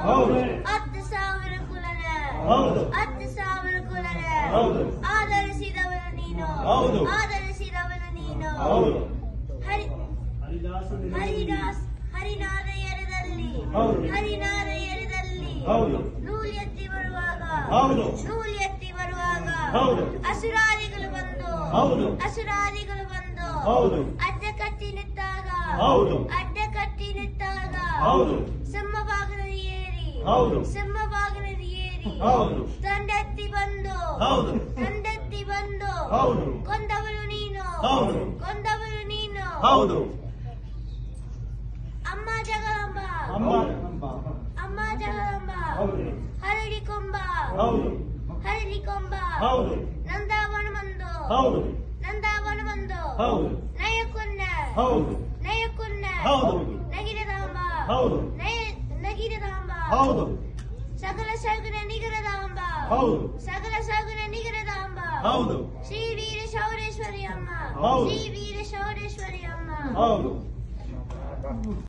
ಹೌದು. ಹತ್ತು ಸಾವಿರ ಕುಲನ ಹೌದು. ಹತ್ತು ಸಾವಿರ ಕುಲನ ಹೌದು. ಆಧರಿಸಿದವನು ನೀನು ಹೌದು. ಆಧರಿಸಿದವನು ನೀನು ಹೌದು ಹರಿ ಹರಿದಾಸ್ ಹರಿನಾದ ಎರೆದಲ್ಲಿ ಹೌದು. ಹರಿನಾದ ಎರೆದಲ್ಲಿ ಹೌದು. ನೂಲು ಎತ್ತಿ ಬರುವಾಗ ಹೌದು. ನೂಲು ಎತ್ತಿ ಬರುವಾಗ ಹೌದು. ಅಸುರಾದಿಗಳು ಬಂದು ಹೌದು. ಅಸುರಾದಿಗಳು ಬಂದು ಹೌದು. ಅಡ್ಡ ಕಟ್ಟಿ ನಿಂತಾಗ ಹೌದು. ಅಡ್ಡ ಕಟ್ಟಿ ನಿಂತಾಗ ಹೌದು. ಸಿಂಹಭಾಗದಲ್ಲಿ ಏರಿ ಹೌದು. ಸಿಂಹಭಾಗದಲ್ಲಿ ಏರಿ ಹೌದು. ತಂಡೆತ್ತಿ ಬಂದು ಹೌದು. ತಂಡೆತ್ತಿ ಬಂದು ಹೌದು. ಕೊಂದವಳು ನೀನು ಹೌದು. ಕೊಂದವಳು ನೀನು ಹೌದು ಅಮ್ಮ ಜಗದಂಬ ಅಮ್ಮ ಅಮ್ಮ ಜಗದಂಬ ಹೌದು ಹರಡಿ ಕೊಂಬ ಹೌದು ಹರಡಿ ಕೊಂಬ ಹೌದು ನಂದಾವನ ಬಂದು ಹೌದು ನಂದಾವನ ಬಂದು ಹೌದು ನಯಕುನ್ನ ಹೌದು ನಯಕುನ್ನ ಹೌದು. ನಗಿರದಾಂಬ ಹೌದು. ನಯ ನಗಿರದಾಂಬ ಹೌದು ಸಕಲ ಸಗುಣ ನಿಗರದಾಂಬ ಹೌದು. ಸಕಲ ಸಗುಣ ನಿಗರದಾಂಬ ಹೌದು ಶ್ರೀ ವೀರ ಶೌರೇಶ್ವರಿ ಅಮ್ಮ ಹೌದು. ಶ್ರೀ ವೀರ ಶೌರೇಶ್ವರಿ ಅಮ್ಮ ಹೌದು